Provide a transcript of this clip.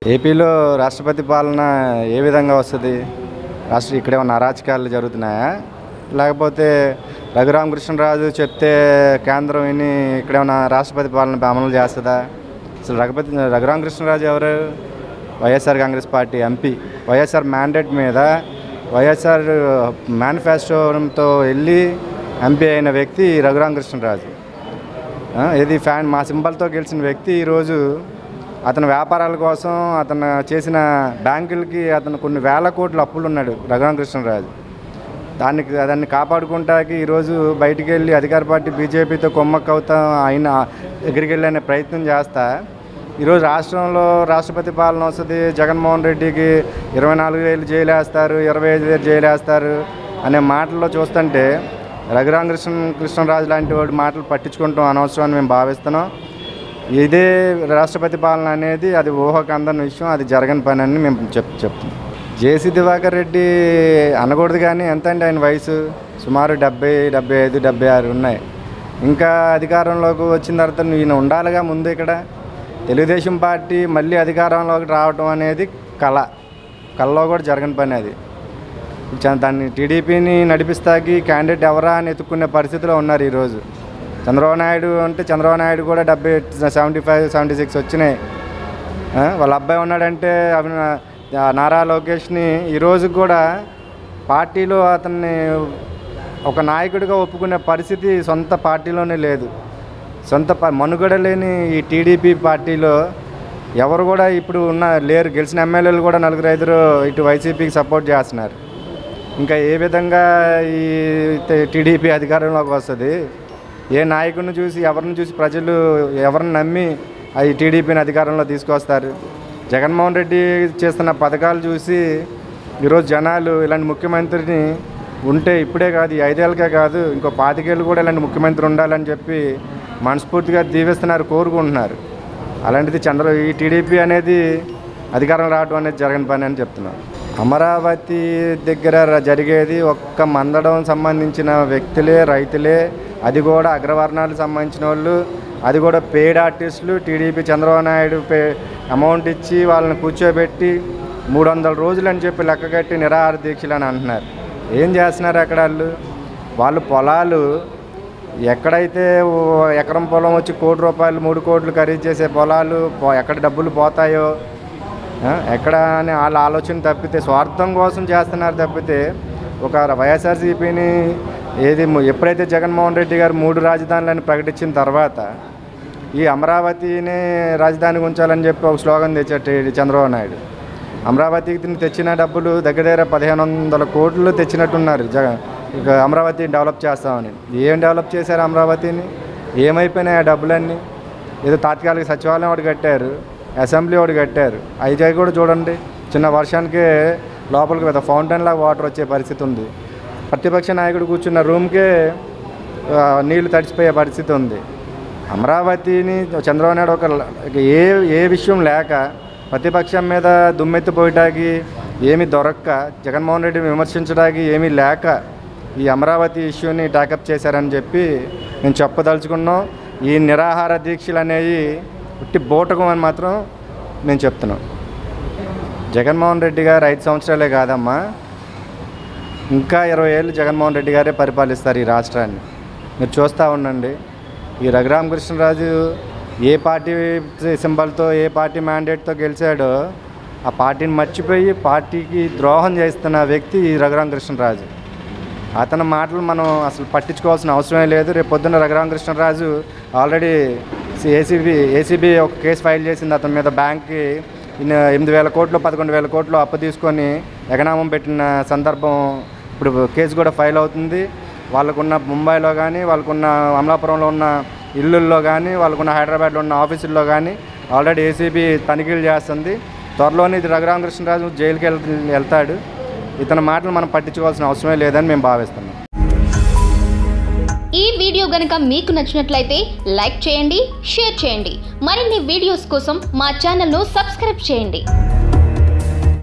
ఏపీలో రాష్ట్రపతి పాలన ఏ విధంగా వస్తుంది రాష్ట్ర ఇక్కడ ఏమన్నా అరాచకాలు జరుగుతున్నాయా లేకపోతే రఘురామకృష్ణరాజు చెప్తే కేంద్రం విని ఇక్కడ ఏమన్నా రాష్ట్రపతి పాలన అమలు చేస్తుందా అసలు రఘుపతి రఘురామకృష్ణరాజు ఎవరు YSR Congress party MP YSR mandate మీద వైఎస్ఆర్ మేనిఫెస్టోతో వెళ్ళి ఎంపీ అయిన వ్యక్తి రఘురామకృష్ణరాజు ఆ, ఇది ఫ్యాన్ మా సింబల్తో గెలిచిన వ్యక్తి ఈరోజు అతని వ్యాపారాల కోసం అతను చేసిన బ్యాంకులకి అతను కొన్ని వేల కోట్ల అప్పులు ఉన్నాడు రఘురామకృష్ణరాజు దానికి దాన్ని కాపాడుకుంటాకి ఈరోజు బయటికి వెళ్ళి అధికార పార్టీ బీజేపీతో కొమ్మక్కవుతా ఆయన దగ్గరికి వెళ్ళనే ప్రయత్నం చేస్తా ఈరోజు రాష్ట్రంలో రాష్ట్రపతి పాలన వస్తుంది జగన్మోహన్ రెడ్డికి ఇరవై నాలుగు వేలు జైలు వేస్తారు ఇరవై ఐదు వేలు జైలు వేస్తారు అనే మాటల్లో చూస్తుంటే రఘురామ కృష్ణ కృష్ణరాజు లాంటి వాడి మాటలు పట్టించుకుంటాం అనవసరం అని మేము భావిస్తున్నాం ఇదే రాష్ట్రపతి పాలన అనేది అది ఊహకు అందని విషయం అది జరగని పని అని మేము చెప్ చెప్తున్నాం జేసీ దివాకర్ రెడ్డి అనకూడదు కానీ ఎంత అండి ఆయన వయసు సుమారు డెబ్బై డెబ్బై ఐదు డెబ్బై ఆరు ఉన్నాయి ఇంకా అధికారంలోకి వచ్చిన తర్వాత ఈయన ఉండాలిగా ముందు ఇక్కడ తెలుగుదేశం పార్టీ మళ్ళీ అధికారంలోకి రావటం అనేది కళ కళలో కూడా జరగని పని అది చ- దాన్ని టీడీపీని నడిపిస్తాకి క్యాండిడేట్ ఎవరా అని ఎత్తుక్కునే పరిస్థితిలో ఉన్నారు ఈరోజు చంద్రబాబు నాయుడు అంటే చంద్రబాబు నాయుడు కూడా డెబ్బై సెవెంటీ ఫైవ్ సెవెంటీ సిక్స్ వచ్చినాయి ఆ, వాళ్ళ అబ్బాయి ఉన్నాడంటే అవి ఆ నారా లోకేష్ని ఈరోజు కూడా పార్టీలో అతన్ని ఒక నాయకుడిగా ఒప్పుకునే పరిస్థితి సొంత పార్టీలోనే లేదు సొంత ప- మనుగడ లేని ఈ టీడీపీ పార్టీలో ఎవరు కూడా ఇప్పుడు ఉన్న లేరు గెలిచిన ఎమ్మెల్యేలు కూడా నలుగురు ఐదుగురు ఇటు వైసీపీకి సపోర్ట్ చేస్తున్నారు ఇంకా ఏ విధంగా ఈ తే- టీడీపీ అధికారంలోకి వస్తుంది ఏ నాయకుడిని చూసి ఎవరిని చూసి ప్రజలు ఎవరిని నమ్మి ఈ టీడీపీని అధికారంలో తీసుకొస్తారు జగన్మోహన్ రెడ్డి చేస్తున్న పథకాలు చూసి ఈరోజు జనాలు ఇలాంటి ముఖ్యమంత్రిని ఉంటే ఇప్పుడే కాదు ఈ ఐదేళ్ళకే కాదు ఇంకో పాతికేళ్ళు కూడా ఇలాంటి ముఖ్యమంత్రి ఉండాలని చెప్పి మనస్ఫూర్తిగా దీవిస్తున్నారు కోరుకుంటున్నారు అలాంటిది చంద్ర ఈ టీడీపీ అనేది అధికారం రావడం అనేది జరగని పని అని చెప్తున్నాను అమరావతి దగ్గర ర- జరిగేది ఒక్క మందడం సంబంధించిన వ్యక్తులే రైతులే అది కూడా అగ్రవర్ణాలకు సంబంధించిన వాళ్ళు అది కూడా పెయిడ్ ఆర్టిస్టులు టీడీపీ చంద్రబాబు నాయుడు పే అమౌంట్ ఇచ్చి వాళ్ళని కూర్చోబెట్టి మూడు వందల రోజులు అని చెప్పి లెక్క కట్టి నిరాహార దీక్షలు అని అంటున్నారు ఏం చేస్తున్నారు అక్కడ వాళ్ళు వాళ్ళు పొలాలు ఎక్కడైతే ఓ ఎకరం పొలం వచ్చి కోటి రూపాయలు మూడు కోట్లు ఖరీదు చేసే పొలాలు పో- ఎక్కడ డబ్బులు పోతాయో ఆ, ఎక్కడ అని వాళ్ళ ఆలోచన తప్పితే స్వార్థం కోసం చేస్తున్నారు తప్పితే ఒక వైఎస్ఆర్సీపీని ఏది ము- ఎప్పుడైతే జగన్మోహన్ రెడ్డి గారు మూడు రాజధానులను ప్రకటించిన తర్వాత ఈ అమరావతిని రాజధానికి ఉంచాలని చెప్పి ఒక స్లోగన్ తెచ్చాడు ఈ చంద్రబాబు నాయుడు అమరావతికి తెచ్చిన డబ్బులు దగ్గర దగ్గర పదిహేను వందల కోట్లు తెచ్చినట్టున్నారు జగ ఇక అమరావతిని డెవలప్ చేస్తామని ఏం డెవలప్ చేశారు అమరావతిని ఏమైపోయినాయి ఆ డబ్బులన్నీ ఏదో తాత్కాలిక సచివాలయం ఒకటి కట్టారు అసెంబ్లీ ఒకటి కట్టారు అవి కూడా చూడండి చిన్న వర్షానికే లోపలికి పెద్ద ఫౌంటైన్ లాగా వాటర్ వచ్చే పరిస్థితి ఉంది ప్రతిపక్ష నాయకుడు కూర్చున్న రూమ్కే ఆ, నీళ్లు తడిచిపోయే పరిస్థితి ఉంది అమరావతిని చంద్రబాబు నాయుడు ఒక ల- ఏ ఏ విషయం లేక ప్రతిపక్షం మీద దుమ్మెత్తిపోయటానికి ఏమీ దొరక్క జగన్మోహన్ రెడ్డిని విమర్శించడానికి ఏమీ లేక ఈ అమరావతి ఇష్యూని టాకప్ చేశారని చెప్పి నేను చెప్పదలుచుకున్నాం ఈ నిరాహార దీక్షలు అనేవి ఉట్టి బోటకం అని మాత్రం నేను చెప్తున్నాను జగన్మోహన్ రెడ్డి గారు ఐదు సంవత్సరాలే కాదమ్మా ఇంకా ఇరవై ఏళ్ళు జగన్మోహన్ రెడ్డి గారే పరిపాలిస్తారు ఈ రాష్ట్రాన్ని మీరు చూస్తూ ఉండండి ఈ రఘురామకృష్ణరాజు ఏ పార్టీ సింబల్తో ఏ పార్టీ మ్యాండేట్తో గెలిచాడో ఆ పార్టీని మర్చిపోయి పార్టీకి ద్రోహం చేస్తున్న వ్యక్తి ఈ రఘురామకృష్ణరాజు అతని మాటలు మనం అసలు పట్టించుకోవాల్సిన అవసరమే లేదు రేపు పొద్దున్న రఘురామకృష్ణరాజు ఆల్రెడీ ఏసీబీ ఏసీబీ ఒక కేసు ఫైల్ చేసింది అతని మీద బ్యాంక్కి ఇన్ని ఎనిమిది వేల కోట్లు పదకొండు వేల కోట్లు అప్పు తీసుకొని ఎగనామం పెట్టిన సందర్భం ఇప్పుడు కేసు కూడా ఫైల్ అవుతుంది వాళ్ళకున్న ముంబైలో కానీ వాళ్ళకున్న అమలాపురంలో ఉన్న ఇల్లుల్లో కానీ వాళ్ళకున్న హైదరాబాద్లో ఉన్న ఆఫీసుల్లో కానీ ఆల్రెడీ ఏసీబీ తనిఖీలు చేస్తుంది త్వరలోనే ఇది రఘురామకృష్ణరాజు జైలుకి వెళ్ వెళ్తాడు ఇతని మాటలు మనం పట్టించుకోవాల్సిన అవసరమే లేదని మేము భావిస్తున్నాం ఈ వీడియో గనక మీకు నచ్చినట్లయితే లైక్ చేయండి షేర్ చేయండి మరిన్ని వీడియోస్ కోసం మా ఛానల్ను సబ్స్క్రైబ్ చేయండి